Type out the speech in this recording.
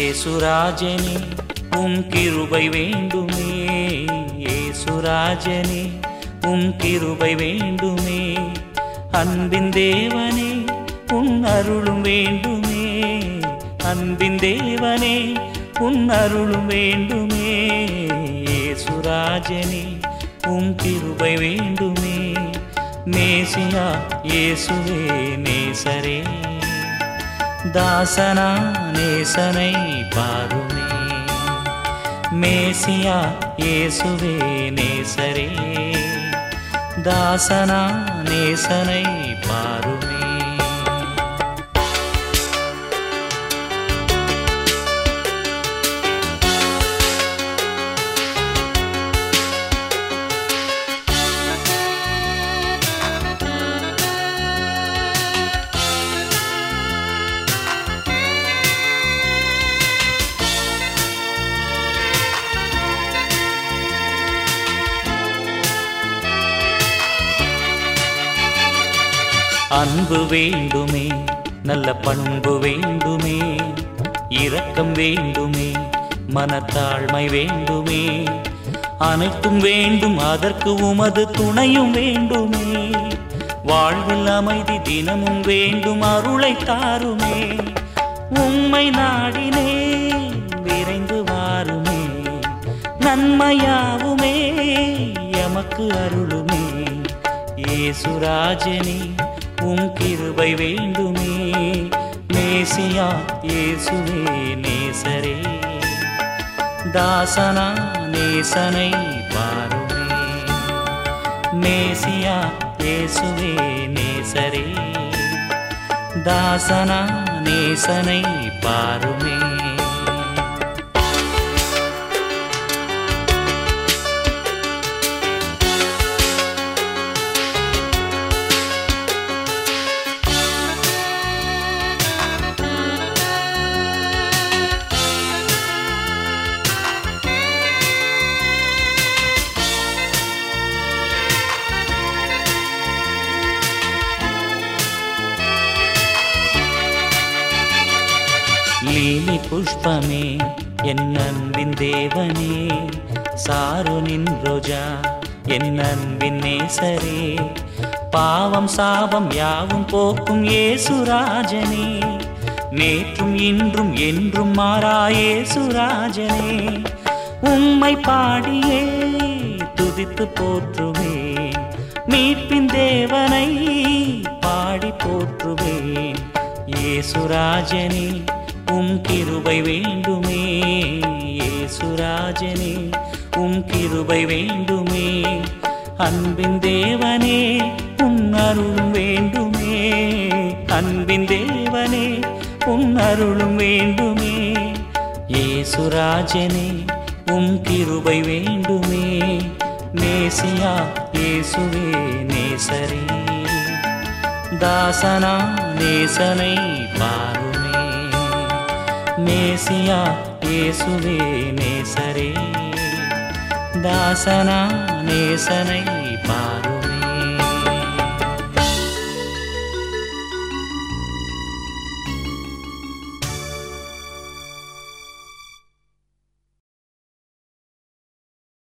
ஏசுராஜனே உம் கிருபை வேண்டுமே ஏசுராஜனே உம் கிருபை வேண்டுமே அன்பின் தேவனே உன் அருளும் வேண்டுமே அன்பின் தேவனே உன் அருளும் வேண்டுமே ஏசுராஜனே உம் கிருபை வேண்டுமே மேசியா இயேசுவே நேசரே தாசனா நேசனை பாருமே மேசியா இயேசுவே நேசரே தாசனா நேசனை பாருமே அன்பு வேண்டுமே நல்ல பண்பு வேண்டுமே இரக்கம் வேண்டுமே மனத்தாழ்மை வேண்டுமே அனைத்தும் வேண்டும் அதற்கு உமது துணையும் வேண்டுமே வாழ்வில் அமைதி தினமும் வேண்டும் அருளை தாருமே உம்மை நாடினே விரைந்து வாருமே நன்மையாவுமே எமக்கு அருளுமே ஏசுராஜனே உம் கிருபை வேண்டுமே மேசியா இயேசுவே நேசரே தாசனா நேசனை பாருமே மேசியா இயேசுவே நேசரே தாசனா நேசனை பாருமே லீலி புஷ்பமே என் அன்பின் தேவனே சாருனின் ரோஜா என் அன்பின் நேசரே பாவம் சாபம் யாவும் போக்கும் ஏசுராஜனே நேற்றும் இன்றும் என்றும் மாறா ஏசுராஜனே உம்மை பாடியே துதித்து போற்றுவேன் மீட்பின் தேவனை பாடி போற்றுவேன் ஏசுராஜனே உம் கிருபை வேண்டுமே ஏசுராஜனே உம் கிருபை வேண்டுமே அன்பின் தேவனே உன் அருளும் வேண்டுமே அன்பின் தேவனே உன் அருளும் வேண்டுமே ஏசுராஜனே உம் கிருபை வேண்டுமே மேசியா இயேசுவே நேசரே தாசனா நேசனை பாருமே மேசியா இயேசுவே நேசரே தாசனா நேசனை பாருமே